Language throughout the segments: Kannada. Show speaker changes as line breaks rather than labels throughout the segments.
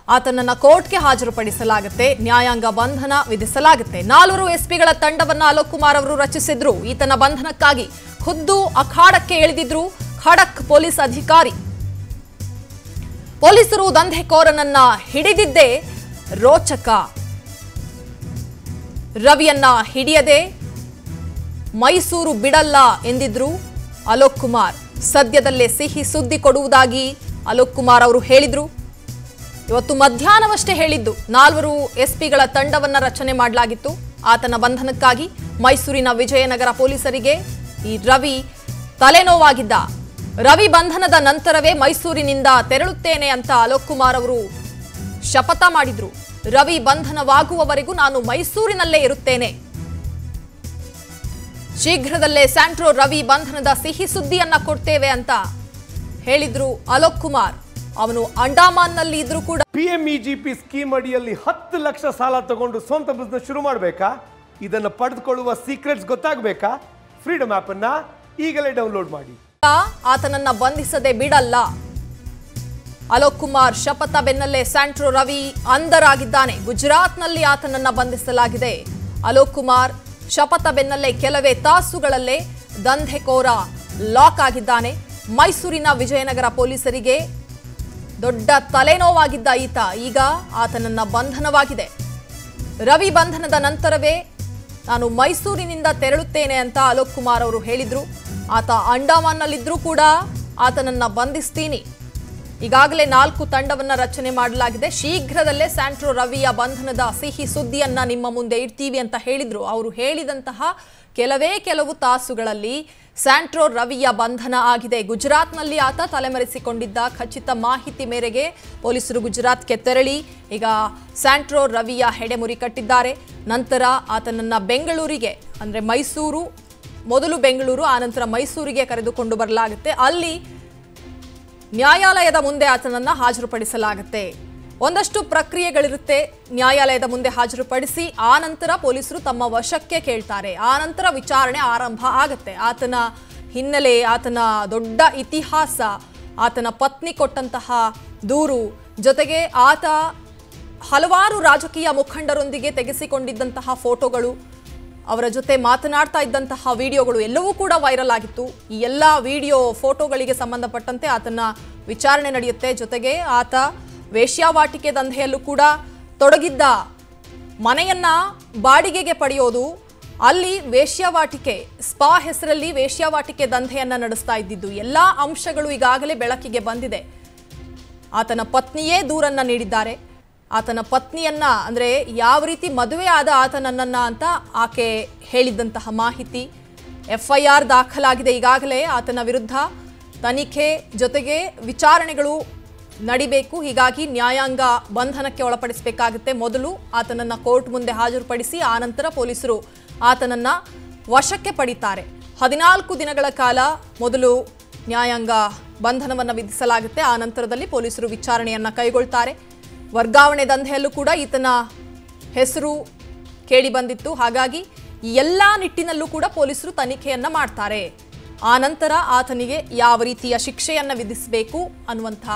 ಆತನನ್ನ ಕೋರ್ಟ್ಗೆ ಹಾಜರುಪಡಿಸಲಾಗುತ್ತೆ ನ್ಯಾಯಾಂಗ ಬಂಧನ ವಿಧಿಸಲಾಗುತ್ತೆ ನಾಲ್ವರು ಎಸ್ಪಿಗಳ ತಂಡವನ್ನ ಅಲೋಕ್ ಕುಮಾರ್ ಅವರು ರಚಿಸಿದ್ರು ಈತನ ಬಂಧನಕ್ಕಾಗಿ ಖುದ್ದು ಅಖಾಡಕ್ಕೆ ಇಳಿದಿದ್ರು ಖಡಕ್ ಪೊಲೀಸ್ ಅಧಿಕಾರಿ ಪೊಲೀಸರು ದಂಧೆಕೋರನನ್ನ ಹಿಡಿದಿದ್ದೇ ರೋಚಕ ರವಿಯನ್ನ ಹಿಡಿಯದೆ ಮೈಸೂರು ಬಿಡಲ್ಲ ಎಂದಿದ್ರು ಅಲೋಕ್ ಕುಮಾರ್ ಸದ್ಯದಲ್ಲೇ ಸಿಹಿ ಸುದ್ದಿ ಕೊಡುವುದಾಗಿ ಅಲೋಕ್ ಕುಮಾರ್ ಅವರು ಹೇಳಿದ್ರು ಇವತ್ತು ಮಧ್ಯಾಹ್ನವಷ್ಟೇ ಹೇಳಿದ್ದು ನಾಲ್ವರು ಎಸ್ಪಿಗಳ ತಂಡವನ್ನ ರಚನೆ ಮಾಡಲಾಗಿತ್ತು ಆತನ ಬಂಧನಕ್ಕಾಗಿ ಮೈಸೂರಿನ ವಿಜಯನಗರ ಪೊಲೀಸರಿಗೆ ಈ ರವಿ ತಲೆನೋವಾಗಿದ್ದ ರವಿ ಬಂಧನದ ನಂತರವೇ ಮೈಸೂರಿನಿಂದ ತೆರಳುತ್ತೇನೆ ಅಂತ ಅಲೋಕ್ ಕುಮಾರ್ ಅವರು ಶಪಥ ಮಾಡಿದ್ರು ರವಿ ಬಂಧನವಾಗುವವರೆಗೂ ನಾನು ಮೈಸೂರಿನಲ್ಲೇ ಇರುತ್ತೇನೆ ಶೀಘ್ರದಲ್ಲೇ ಸ್ಯಾಂಟ್ರೋ ರವಿ ಬಂಧನದ ಸಿಹಿ ಸುದ್ದಿಯನ್ನ ಕೊಡ್ತೇವೆ ಅಂತ ಹೇಳಿದ್ರು ಅಲೋಕ್ ಕುಮಾರ್ ಅವನು ಅಂಡಮಾನ್ನಲ್ಲಿ ಇದ್ರೂ ಕೂಡ
P M E G P scheme ಅಡಿಯಲ್ಲಿ ಹತ್ತು ಲಕ್ಷ ಸಾಲ ತಗೊಂಡು ಸ್ವಂತ ಬಿಸ್ನೆಸ್ ಶುರು ಮಾಡಬೇಕಾ ಇದನ್ನು ಪಡೆದುಕೊಳ್ಳುವ ಸೀಕ್ರೆಟ್ಸ್ ಗೊತ್ತಾಗಬೇಕಾ ಫ್ರೀಡಮ್ ಆ್ಯಪನ್ನು ಈಗಲೇ ಡೌನ್ಲೋಡ್ ಮಾಡಿ
ಆತನನ್ನ ಬಂಧಿಸದೆ ಬಿಡಲ್ಲ ಅಲೋಕ್ ಕುಮಾರ್ ಶಪಥ ಬೆನ್ನಲ್ಲೇ ಸ್ಯಾಂಟ್ರೋ ರವಿ ಅಂಧರಾಗಿದ್ದಾನೆ ಗುಜರಾತ್ನಲ್ಲಿ ಆತನನ್ನ ಬಂಧಿಸಲಾಗಿದೆ ಅಲೋಕ್ ಕುಮಾರ್ ಶಪಥ ಬೆನ್ನಲ್ಲೇ ಕೆಲವೇ ತಾಸುಗಳಲ್ಲೇ ದಂಧೆಕೋರ ಲಾಕ್ ಆಗಿದ್ದಾನೆ ಮೈಸೂರಿನ ವಿಜಯನಗರ ಪೊಲೀಸರಿಗೆ ದೊಡ್ಡ ತಲೆನೋವಾಗಿದ್ದ ಈತ ಈಗ ಆತನನ್ನ ಬಂಧನವಾಗಿದೆ ರವಿ ಬಂಧನದ ನಂತರವೇ ನಾನು ಮೈಸೂರಿನಿಂದ ತೆರಳುತ್ತೇನೆ ಅಂತ ಅಲೋಕ್ ಕುಮಾರ್ ಅವರು ಹೇಳಿದ್ರು ಆತ ಅಂಡಮಾನ್ನಲ್ಲಿದ್ರೂ ಕೂಡ ಆತನನ್ನ ಬಂಧಿಸ್ತೀನಿ ಈಗಾಗಲೇ ನಾಲ್ಕು ತಂಡವನ್ನ ರಚನೆ ಮಾಡಲಾಗಿದೆ ಶೀಘ್ರದಲ್ಲೇ ಸ್ಯಾಂಟ್ರೋ ರವಿಯ ಬಂಧನದ ಸಿಹಿ ಸುದ್ದಿಯನ್ನ ನಿಮ್ಮ ಮುಂದೆ ಇಡ್ತೀವಿ ಅಂತ ಹೇಳಿದ್ರು ಅವರು ಹೇಳಿದಂತಹ ಕೆಲವೇ ಕೆಲವು ತಾಸುಗಳಲ್ಲಿ ಸ್ಯಾಂಟ್ರೋ ರವಿಯ ಬಂಧನ ಆಗಿದೆ ಗುಜರಾತ್ನಲ್ಲಿ ಆತ ತಲೆಮರೆಸಿಕೊಂಡಿದ್ದ ಖಚಿತ ಮಾಹಿತಿ ಮೇರೆಗೆ ಪೊಲೀಸರು ಗುಜರಾತ್ಗೆ ತೆರಳಿ ಈಗ ಸ್ಯಾಂಟ್ರೋ ರವಿಯ ಹೆಡೆಮುರಿ ಕಟ್ಟಿದ್ದಾರೆ ನಂತರ ಆತನನ್ನ ಬೆಂಗಳೂರಿಗೆ ಅಂದ್ರೆ ಮೈಸೂರು ಮೊದಲು ಬೆಂಗಳೂರು ಆನಂತರ ಮೈಸೂರಿಗೆ ಕರೆದುಕೊಂಡು ಬರಲಾಗುತ್ತೆ ಅಲ್ಲಿ ನ್ಯಾಯಾಲಯದ ಮುಂದೆ ಆತನನ್ನ ಹಾಜರುಪಡಿಸಲಾಗುತ್ತೆ ಒಂದಷ್ಟು ಪ್ರಕ್ರಿಯೆಗಳಿರುತ್ತೆ ನ್ಯಾಯಾಲಯದ ಮುಂದೆ ಹಾಜರುಪಡಿಸಿ ಆ ನಂತರ ಪೊಲೀಸರು ತಮ್ಮ ವಶಕ್ಕೆ ಕೇಳ್ತಾರೆ ಆ ನಂತರ ವಿಚಾರಣೆ ಆರಂಭ ಆಗುತ್ತೆ ಆತನ ಹಿನ್ನೆಲೆ ಆತನ ದೊಡ್ಡ ಇತಿಹಾಸ ಆತನ ಪತ್ನಿ ಕೊಟ್ಟಂತಹ ದೂರು ಜೊತೆಗೆ ಆತ ಹಲವಾರು ರಾಜಕೀಯ ಮುಖಂಡರೊಂದಿಗೆ ತೆಗೆಸಿಕೊಂಡಿದ್ದಂತಹ ಫೋಟೋಗಳು ಅವರ ಜೊತೆ ಮಾತನಾಡ್ತಾ ಇದ್ದಂತಹ ವಿಡಿಯೋಗಳು ಎಲ್ಲವೂ ಕೂಡ ವೈರಲ್ ಆಗಿತ್ತು ಈ ಎಲ್ಲ ವಿಡಿಯೋ ಫೋಟೋಗಳಿಗೆ ಸಂಬಂಧಪಟ್ಟಂತೆ ಆತನ ವಿಚಾರಣೆ ನಡೆಯುತ್ತೆ ಜೊತೆಗೆ ಆತ ವೇಶ್ಯಾವಾಟಿಕೆ ದಂಧೆಯಲ್ಲೂ ಕೂಡ ತೊಡಗಿದ್ದ ಮನೆಯನ್ನ ಬಾಡಿಗೆಗೆ ಪಡೆಯೋದು ಅಲ್ಲಿ ವೇಶ್ಯಾವಾಟಿಕೆ ಸ್ಪಾ ಹೆಸರಲ್ಲಿ ವೇಶ್ಯಾವಾಟಿಕೆ ದಂಧೆಯನ್ನ ನಡೆಸ್ತಾ ಇದ್ದಿದ್ದು ಎಲ್ಲಾ ಅಂಶಗಳು ಈಗಾಗಲೇ ಬೆಳಕಿಗೆ ಬಂದಿದೆ ಆತನ ಪತ್ನಿಯೇ ದೂರನ್ನ ನೀಡಿದ್ದಾರೆ ಆತನ ಪತ್ನಿಯನ್ನ ಅಂದ್ರೆ ಯಾವ ರೀತಿ ಮದುವೆ ಆದ ಆತನನ್ನ ಅಂತ ಆಕೆ ಹೇಳಿದ್ದಂತಹ ಮಾಹಿತಿ ಎಫ್ಐಆರ್ ದಾಖಲಾಗಿದೆ ಈಗಾಗಲೇ ಆತನ ವಿರುದ್ಧ ತನಿಖೆ ಜೊತೆಗೆ ವಿಚಾರಣೆಗಳು ನಡಿಬೇಕು ಹೀಗಾಗಿ ನ್ಯಾಯಾಂಗ ಬಂಧನಕ್ಕೆ ಒಳಪಡಿಸಬೇಕಾಗುತ್ತೆ ಮೊದಲು ಆತನನ್ನ ಕೋರ್ಟ್ ಮುಂದೆ ಹಾಜರುಪಡಿಸಿ ಆನಂತರ ಪೊಲೀಸರು ಆತನನ್ನ ವಶಕ್ಕೆ ಪಡಿತಾರೆ ಹದಿನಾಲ್ಕು ದಿನಗಳ ಕಾಲ ಮೊದಲು ನ್ಯಾಯಾಂಗ ಬಂಧನವನ್ನು ವಿಧಿಸಲಾಗುತ್ತೆ ಆ ನಂತರದಲ್ಲಿ ಪೊಲೀಸರು ವಿಚಾರಣೆಯನ್ನ ಕೈಗೊಳ್ತಾರೆ ವರ್ಗಾವಣೆ ದಂಧೆಯಲ್ಲೂ ಕೂಡ ಈತನ ಹೆಸರು ಕೇಳಿ ಬಂದಿತ್ತು ಹಾಗಾಗಿ ಈ ಎಲ್ಲ ನಿಟ್ಟಿನಲ್ಲೂ ಕೂಡ ಪೊಲೀಸರು ತನಿಖೆಯನ್ನ ಮಾಡ್ತಾರೆ ಆ ನಂತರ ಆತನಿಗೆ ಯಾವ ರೀತಿಯ ಶಿಕ್ಷೆಯನ್ನ ವಿಧಿಸಬೇಕು ಅನ್ನುವಂಥ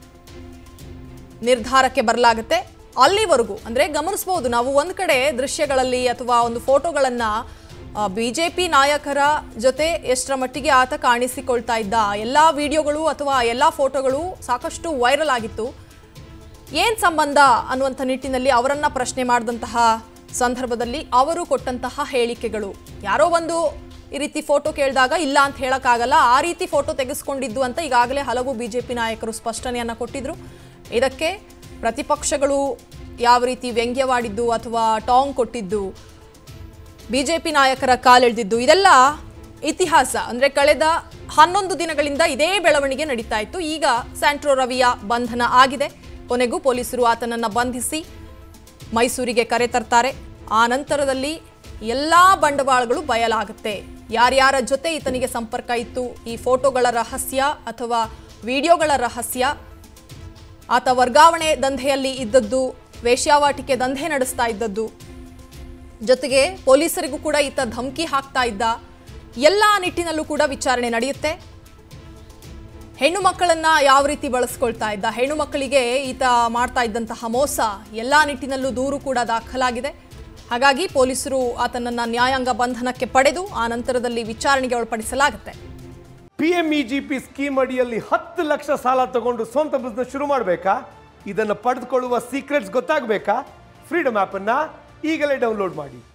ನಿರ್ಧಾರಕ್ಕೆ ಬರಲಾಗುತ್ತೆ ಅಲ್ಲಿವರೆಗೂ ಅಂದ್ರೆ ಗಮನಿಸಬಹುದು ನಾವು ಒಂದ್ ಕಡೆ ದೃಶ್ಯಗಳಲ್ಲಿ ಅಥವಾ ಒಂದು ಫೋಟೋಗಳನ್ನ ಬಿಜೆಪಿ ನಾಯಕರ ಜೊತೆ ಎಷ್ಟರ ಮಟ್ಟಿಗೆ ಆತ ಕಾಣಿಸಿಕೊಳ್ತಾ ಇದ್ದ ಎಲ್ಲಾ ವಿಡಿಯೋಗಳು ಅಥವಾ ಎಲ್ಲಾ ಫೋಟೋಗಳು ಸಾಕಷ್ಟು ವೈರಲ್ ಆಗಿತ್ತು ಏನ್ ಸಂಬಂಧ ಅನ್ನುವಂಥ ನಿಟ್ಟಿನಲ್ಲಿ ಅವರನ್ನ ಪ್ರಶ್ನೆ ಮಾಡಿದಂತಹ ಸಂದರ್ಭದಲ್ಲಿ ಅವರು ಕೊಟ್ಟಂತಹ ಹೇಳಿಕೆಗಳು ಯಾರೋ ಒಂದು ಈ ರೀತಿ ಫೋಟೋ ಕೇಳಿದಾಗ ಇಲ್ಲ ಅಂತ ಹೇಳಕ್ಕಾಗಲ್ಲ ಆ ರೀತಿ ಫೋಟೋ ತೆಗೆಸ್ಕೊಂಡಿದ್ದು ಅಂತ ಈಗಾಗಲೇ ಹಲವು ಬಿಜೆಪಿ ನಾಯಕರು ಸ್ಪಷ್ಟನೆಯನ್ನ ಕೊಟ್ಟಿದ್ರು ಇದಕ್ಕೆ ಪ್ರತಿಪಕ್ಷಗಳು ಯಾವ ರೀತಿ ವ್ಯಂಗ್ಯವಾಡಿದ್ದು ಅಥವಾ ಟಾಂಗ್ ಕೊಟ್ಟಿದ್ದು ಬಿಜೆಪಿ ನಾಯಕರ ಕಾಲೆಳೆದಿದ್ದು ಇದೆಲ್ಲ ಇತಿಹಾಸ ಅಂದ್ರೆ ಕಳೆದ ಹನ್ನೊಂದು ದಿನಗಳಿಂದ ಇದೇ ಬೆಳವಣಿಗೆ ನಡೀತಾ ಇತ್ತು ಈಗ ಸ್ಯಾಂಟ್ರೋ ರವಿಯ ಬಂಧನ ಆಗಿದೆ ಕೊನೆಗೂ ಪೊಲೀಸರು ಆತನನ್ನ ಬಂಧಿಸಿ ಮೈಸೂರಿಗೆ ಕರೆ ತರ್ತಾರೆ ಆ ನಂತರದಲ್ಲಿ ಎಲ್ಲಾ ಬಂಡವಾಳಗಳು ಬಯಲಾಗುತ್ತೆ ಯಾರ್ಯಾರ ಜೊತೆ ಈತನಿಗೆ ಸಂಪರ್ಕ ಇತ್ತು ಈ ಫೋಟೋಗಳ ರಹಸ್ಯ ಅಥವಾ ವಿಡಿಯೋಗಳ ರಹಸ್ಯ ಆತ ವರ್ಗಾವಣೆ ದಂಧೆಯಲ್ಲಿ ಇದ್ದದ್ದು ವೇಶ್ಯಾವಾಟಿಕೆ ದಂಧೆ ನಡೆಸ್ತಾ ಇದ್ದದ್ದು ಜೊತೆಗೆ ಪೊಲೀಸರಿಗೂ ಕೂಡ ಈತ ಧಮಕಿ ಹಾಕ್ತಾ ಇದ್ದ ಎಲ್ಲ ನಿಟ್ಟಿನಲ್ಲೂ ಕೂಡ ವಿಚಾರಣೆ ನಡೆಯುತ್ತೆ ಹೆಣ್ಣು ಮಕ್ಕಳನ್ನ ಯಾವ ರೀತಿ ಬಳಸ್ಕೊಳ್ತಾ ಇದ್ದ ಹೆಣ್ಣು ಮಕ್ಕಳಿಗೆ ಈತ ಮಾಡ್ತಾ ಇದ್ದಂತಹ ಮೋಸ ಎಲ್ಲಾ ನಿಟ್ಟಿನಲ್ಲೂ ದೂರು ಕೂಡ ದಾಖಲಾಗಿದೆ ಹಾಗಾಗಿ ಪೊಲೀಸರು ಆತನನ್ನ ನ್ಯಾಯಾಂಗ ಬಂಧನಕ್ಕೆ ಪಡೆದು ಆ ನಂತರದಲ್ಲಿ ವಿಚಾರಣೆಗೆ ಒಳಪಡಿಸಲಾಗುತ್ತೆ
P M E G P scheme ಅಡಿಯಲ್ಲಿ ಹತ್ತು ಲಕ್ಷ ಸಾಲ ತಗೊಂಡು ಸ್ವಂತ ಬಿಸ್ನೆಸ್ ಶುರು ಮಾಡಬೇಕಾ ಇದನ್ನು ಪಡೆದುಕೊಳ್ಳುವ ಸೀಕ್ರೆಟ್ಸ್ ಗೊತ್ತಾಗಬೇಕಾ ಫ್ರೀಡಮ್ ಆ್ಯಪನ್ನು ಈಗಲೇ ಡೌನ್ಲೋಡ್ ಮಾಡಿ